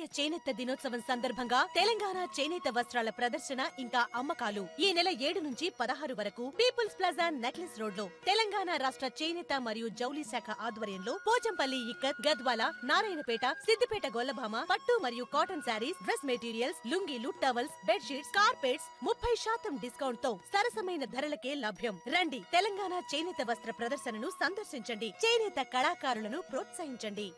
చేనేత దినోత్సవం సందర్భంగా తెలంగాణ చేనేత వస్త్రాల ప్రదర్శన ఇంకా అమ్మకాలు ఈ నెల ఏడు నుంచి పదహారు వరకు పీపుల్స్ ప్లాజా నెక్లెస్ రోడ్ లో తెలంగాణ రాష్ట్ర చేనేత మరియు జౌలి శాఖ ఆధ్వర్యంలో పోచంపల్లి ఇక్కత్ గద్వాల నారాయణపేట సిద్దిపేట గొల్లభామ పట్టు మరియు కాటన్ శారీస్ డ్రెస్ మెటీరియల్స్ లుంగీలు టవల్స్ బెడ్షీట్స్ కార్పెట్స్ ముప్పై శాతం డిస్కౌంట్ తో సరసమైన ధరలకే లభ్యం రండి తెలంగాణ చేనేత వస్త్ర ప్రదర్శనను సందర్శించండి చేనేత కళాకారులను ప్రోత్సహించండి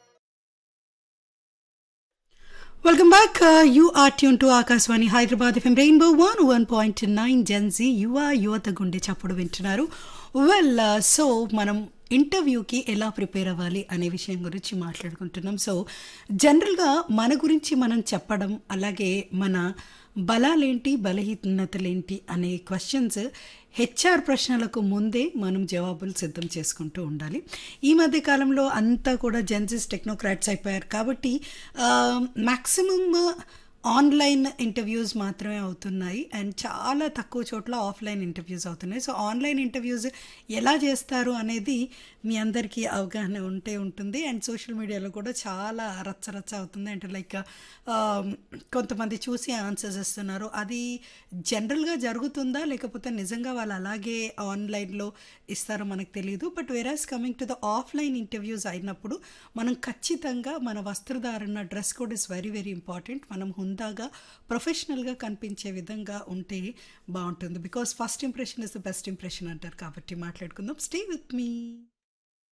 Welcome back. Uh, you are tuned to Akaswani Hyderabad FM Rainbow 101.9 Gen Z. You are యువత గుండె చప్పుడు వింటున్నారు వెల్ సో మనం ఇంటర్వ్యూకి ఎలా ప్రిపేర్ అవ్వాలి అనే విషయం గురించి మాట్లాడుకుంటున్నాం సో జనరల్గా మన గురించి మనం చెప్పడం అలాగే మన బలాలేంటి బలహీనతలేంటి అనే క్వశ్చన్స్ హెచ్ఆర్ ప్రశ్నలకు ముందే మనం జవాబులు సిద్ధం చేసుకుంటూ ఉండాలి ఈ మధ్య కాలంలో అంతా కూడా జెన్సిస్ టెక్నోక్రాట్స్ అయిపోయారు కాబట్టి మ్యాక్సిమం ఆన్లైన్ ఇంటర్వ్యూస్ మాత్రమే అవుతున్నాయి అండ్ చాలా తక్కువ చోట్ల ఆఫ్లైన్ ఇంటర్వ్యూస్ అవుతున్నాయి సో ఆన్లైన్ ఇంటర్వ్యూస్ ఎలా చేస్తారు అనేది మీ అందరికీ అవగాహన ఉంటే ఉంటుంది అండ్ సోషల్ మీడియాలో కూడా చాలా రచ్చ రచ్చ అవుతుంది అంటే లైక్ కొంతమంది చూసి ఆన్సర్స్ ఇస్తున్నారు అది జనరల్గా జరుగుతుందా లేకపోతే నిజంగా వాళ్ళు అలాగే ఆన్లైన్లో ఇస్తారో మనకు తెలియదు but whereas coming to the offline interviews అయినప్పుడు మనం ఖచ్చితంగా మన వస్త్రధారణ dress code is very very important మనం హుందాగా ప్రొఫెషనల్గా కనిపించే విధంగా ఉంటే బాగుంటుంది because first impression is the best impression అంటారు కాబట్టి మాట్లాడుకుందాం స్టే విత్ మీ